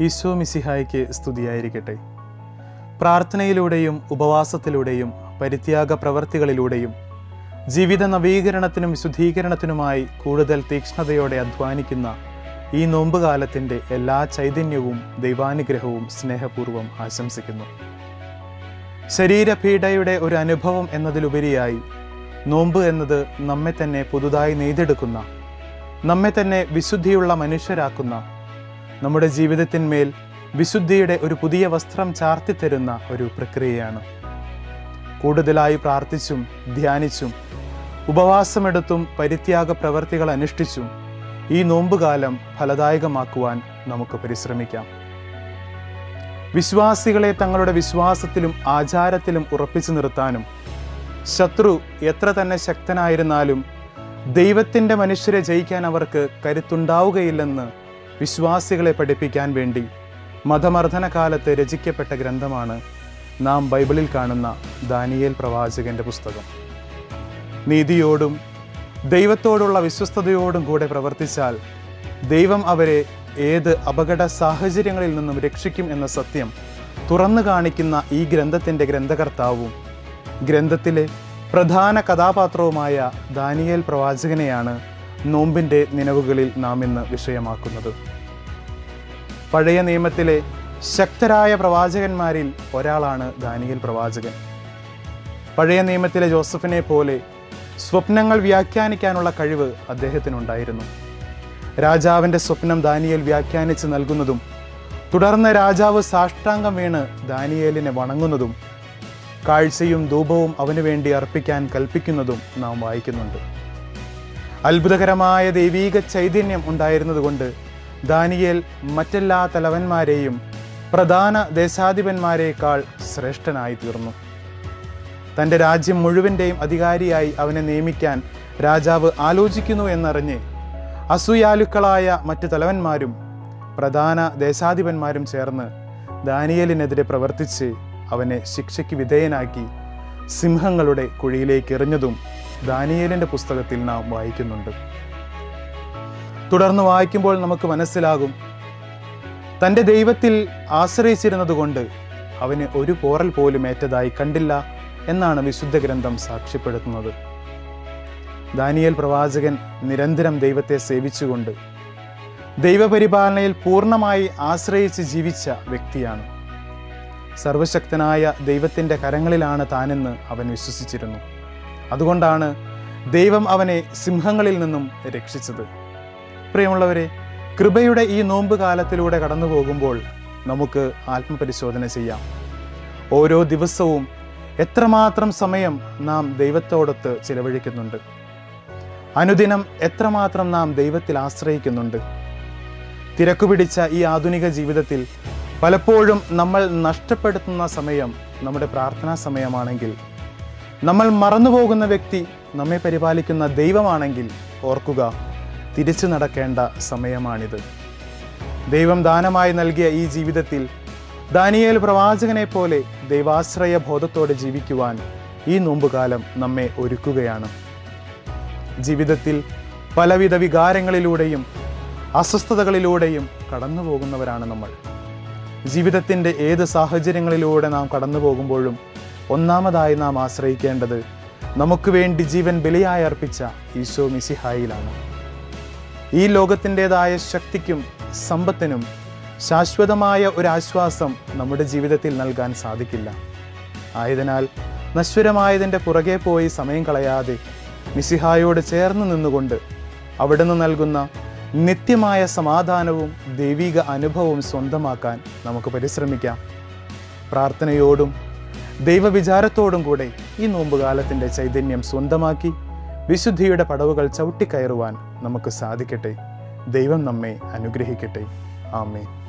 ഈശോ മിസിഹായ്ക്ക് സ്തുതിയായിരിക്കട്ടെ പ്രാർത്ഥനയിലൂടെയും ഉപവാസത്തിലൂടെയും പരിത്യാഗ പ്രവർത്തികളിലൂടെയും ജീവിത നവീകരണത്തിനും വിശുദ്ധീകരണത്തിനുമായി കൂടുതൽ തീക്ഷ്ണതയോടെ അധ്വാനിക്കുന്ന ഈ നോമ്പുകാലത്തിൻ്റെ എല്ലാ ചൈതന്യവും ദൈവാനുഗ്രഹവും സ്നേഹപൂർവ്വം ആശംസിക്കുന്നു ശരീരപീഡയുടെ ഒരു അനുഭവം എന്നതിലുപരിയായി നോമ്പ് എന്നത് നമ്മെ തന്നെ പുതുതായി നെയ്തെടുക്കുന്ന നമ്മെ തന്നെ വിശുദ്ധിയുള്ള മനുഷ്യരാക്കുന്ന നമ്മുടെ ജീവിതത്തിന്മേൽ വിശുദ്ധിയുടെ ഒരു പുതിയ വസ്ത്രം ചാർത്തിത്തരുന്ന ഒരു പ്രക്രിയയാണ് കൂടുതലായി പ്രാർത്ഥിച്ചും ധ്യാനിച്ചും ഉപവാസമെടുത്തും പരിത്യാഗ പ്രവർത്തികൾ അനുഷ്ഠിച്ചും ഈ നോമ്പുകാലം ഫലദായകമാക്കുവാൻ നമുക്ക് പരിശ്രമിക്കാം വിശ്വാസികളെ തങ്ങളുടെ വിശ്വാസത്തിലും ആചാരത്തിലും ഉറപ്പിച്ചു നിർത്താനും ശത്രു എത്ര തന്നെ ശക്തനായിരുന്നാലും ദൈവത്തിൻ്റെ മനുഷ്യരെ ജയിക്കാൻ അവർക്ക് കരുത്തുണ്ടാവുകയില്ലെന്ന് വിശ്വാസികളെ പഠിപ്പിക്കാൻ വേണ്ടി മതമർദ്ദന കാലത്ത് രചിക്കപ്പെട്ട ഗ്രന്ഥമാണ് നാം ബൈബിളിൽ കാണുന്ന ദാനിയേൽ പ്രവാചകന്റെ പുസ്തകം നീതിയോടും ദൈവത്തോടുള്ള വിശ്വസ്തയോടും കൂടെ പ്രവർത്തിച്ചാൽ ദൈവം അവരെ ഏത് അപകട സാഹചര്യങ്ങളിൽ നിന്നും രക്ഷിക്കും എന്ന സത്യം തുറന്നു കാണിക്കുന്ന ഈ ഗ്രന്ഥത്തിൻ്റെ ഗ്രന്ഥകർത്താവും ഗ്രന്ഥത്തിലെ പ്രധാന കഥാപാത്രവുമായ ദാനിയേൽ പ്രവാചകനെയാണ് നോമ്പിൻ്റെ നിലവുകളിൽ നാം ഇന്ന് വിഷയമാക്കുന്നത് പഴയ നിയമത്തിലെ ശക്തരായ പ്രവാചകന്മാരിൽ ഒരാളാണ് ദാനിയേൽ പ്രവാചകൻ പഴയ നിയമത്തിലെ ജോസഫിനെ പോലെ സ്വപ്നങ്ങൾ വ്യാഖ്യാനിക്കാനുള്ള കഴിവ് അദ്ദേഹത്തിനുണ്ടായിരുന്നു രാജാവിൻ്റെ സ്വപ്നം ദാനിയേൽ വ്യാഖ്യാനിച്ച് നൽകുന്നതും തുടർന്ന് രാജാവ് സാഷ്ടാംഗം വീണ് ദാനിയേലിനെ വണങ്ങുന്നതും കാഴ്ചയും ധൂപവും അവനു വേണ്ടി അർപ്പിക്കാൻ കൽപ്പിക്കുന്നതും നാം വായിക്കുന്നുണ്ട് അത്ഭുതകരമായ ദൈവീക ചൈതന്യം ഉണ്ടായിരുന്നതുകൊണ്ട് ദാനിയേൽ മറ്റെല്ലാ തലവന്മാരെയും പ്രധാന ദേശാധിപന്മാരെക്കാൾ ശ്രേഷ്ഠനായി തീർന്നു തൻ്റെ രാജ്യം മുഴുവൻ്റെയും അധികാരിയായി അവനെ നിയമിക്കാൻ രാജാവ് ആലോചിക്കുന്നു എന്നറിഞ്ഞ് അസൂയാലുക്കളായ മറ്റു തലവന്മാരും പ്രധാന ദേശാധിപന്മാരും ചേർന്ന് ദാനിയലിനെതിരെ പ്രവർത്തിച്ച് അവനെ ശിക്ഷയ്ക്ക് വിധേയനാക്കി സിംഹങ്ങളുടെ കുഴിയിലേക്ക് എറിഞ്ഞതും ദാനിയേലിൻ്റെ പുസ്തകത്തിൽ നാം വായിക്കുന്നുണ്ട് തുടർന്ന് വായിക്കുമ്പോൾ നമുക്ക് മനസ്സിലാകും തൻ്റെ ദൈവത്തിൽ ആശ്രയിച്ചിരുന്നതുകൊണ്ട് അവന് ഒരു പോറൽ പോലും ഏറ്റതായി കണ്ടില്ല എന്നാണ് വിശുദ്ധ ഗ്രന്ഥം സാക്ഷ്യപ്പെടുത്തുന്നത് ദാനിയേൽ പ്രവാചകൻ നിരന്തരം ദൈവത്തെ സേവിച്ചുകൊണ്ട് ദൈവപരിപാലനയിൽ പൂർണ്ണമായി ആശ്രയിച്ച് ജീവിച്ച വ്യക്തിയാണ് സർവശക്തനായ ദൈവത്തിൻ്റെ കരങ്ങളിലാണ് താനെന്ന് അവൻ വിശ്വസിച്ചിരുന്നു അതുകൊണ്ടാണ് ദൈവം അവനെ സിംഹങ്ങളിൽ നിന്നും രക്ഷിച്ചത് പ്രിയമുള്ളവരെ കൃപയുടെ ഈ നോമ്പ് കാലത്തിലൂടെ കടന്നു പോകുമ്പോൾ നമുക്ക് ആത്മപരിശോധന ചെയ്യാം ഓരോ ദിവസവും എത്രമാത്രം സമയം നാം ദൈവത്തോടൊത്ത് ചിലവഴിക്കുന്നുണ്ട് അനുദിനം എത്രമാത്രം നാം ദൈവത്തിൽ ആശ്രയിക്കുന്നുണ്ട് തിരക്കുപിടിച്ച ഈ ആധുനിക ജീവിതത്തിൽ പലപ്പോഴും നമ്മൾ നഷ്ടപ്പെടുത്തുന്ന സമയം നമ്മുടെ പ്രാർത്ഥനാ സമയമാണെങ്കിൽ നമ്മൾ മറന്നുപോകുന്ന വ്യക്തി നമ്മെ പരിപാലിക്കുന്ന ദൈവമാണെങ്കിൽ ഓർക്കുക തിരിച്ചു നടക്കേണ്ട സമയമാണിത് ദൈവം ദാനമായി നൽകിയ ഈ ജീവിതത്തിൽ ദാനിയേൽ പ്രവാചകനെ പോലെ ദൈവാശ്രയ ബോധത്തോടെ ജീവിക്കുവാൻ ഈ നോമ്പുകാലം നമ്മെ ഒരുക്കുകയാണ് ജീവിതത്തിൽ പലവിധ വികാരങ്ങളിലൂടെയും അസ്വസ്ഥതകളിലൂടെയും കടന്നു പോകുന്നവരാണ് നമ്മൾ ജീവിതത്തിൻ്റെ ഏത് സാഹചര്യങ്ങളിലൂടെ നാം കടന്നു പോകുമ്പോഴും ഒന്നാമതായി നാം ആശ്രയിക്കേണ്ടത് നമുക്ക് വേണ്ടി ജീവൻ ബലിയായി അർപ്പിച്ച ഈശോ മിസിഹായിലാണ് ഈ ലോകത്തിൻ്റെതായ ശക്തിക്കും സമ്പത്തിനും ശാശ്വതമായ ഒരു ആശ്വാസം നമ്മുടെ ജീവിതത്തിൽ നൽകാൻ സാധിക്കില്ല ആയതിനാൽ നശ്വരമായതിൻ്റെ പുറകെ പോയി സമയം കളയാതെ മിസിഹായോട് ചേർന്ന് നിന്നുകൊണ്ട് അവിടുന്ന് നൽകുന്ന നിത്യമായ സമാധാനവും ദൈവിക അനുഭവവും സ്വന്തമാക്കാൻ നമുക്ക് പരിശ്രമിക്കാം പ്രാർത്ഥനയോടും ദൈവവിചാരത്തോടും കൂടെ ഈ നോമ്പുകാലത്തിൻ്റെ ചൈതന്യം സ്വന്തമാക്കി വിശുദ്ധിയുടെ പടവുകൾ ചവിട്ടിക്കയറുവാൻ നമുക്ക് സാധിക്കട്ടെ ദൈവം നമ്മെ അനുഗ്രഹിക്കട്ടെ ആമേ